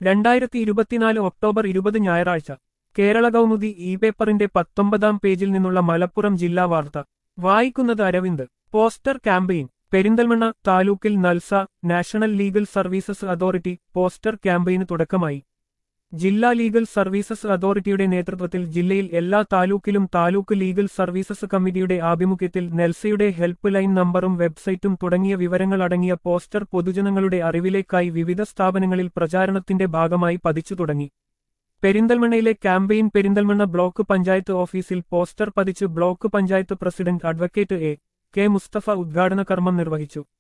രണ്ടായിരത്തി ഇരുപത്തിനാല് ഒക്ടോബർ ഇരുപത് ഞായറാഴ്ച കേരള കൗമുദി ഇ പേപ്പറിന്റെ പത്തൊമ്പതാം പേജിൽ നിന്നുള്ള മലപ്പുറം ജില്ലാ വാർത്ത വായിക്കുന്നത് അരവിന്ദ് പോസ്റ്റർ ക്യാമ്പയിൻ പെരിന്തൽമണ്ണ താലൂക്കിൽ NALSA national legal services authority poster ക്യാമ്പയിന് തുടക്കമായി ജില്ലാ ലീഗൽ സർവീസസ് അതോറിറ്റിയുടെ നേതൃത്വത്തിൽ ജില്ലയിൽ എല്ലാ താലൂക്കിലും താലൂക്ക് ലീഗൽ സർവീസസ് കമ്മിറ്റിയുടെ ആഭിമുഖ്യത്തിൽ നെൽസയുടെ ഹെൽപ്പ് ലൈൻ നമ്പറും വെബ്സൈറ്റും തുടങ്ങിയ വിവരങ്ങൾ അടങ്ങിയ പോസ്റ്റർ പൊതുജനങ്ങളുടെ അറിവിലേക്കായി വിവിധ സ്ഥാപനങ്ങളിൽ പ്രചാരണത്തിന്റെ ഭാഗമായി പതിച്ചു തുടങ്ങി പെരിന്തൽമണ്ണയിലെ ക്യാമ്പയിൻ പെരിന്തൽമണ്ണ ബ്ലോക്ക് പഞ്ചായത്ത് ഓഫീസിൽ പോസ്റ്റർ പതിച്ച് block panchayat president advocate A K Mustafa ഉദ്ഘാടന കർമ്മം നിർവഹിച്ചു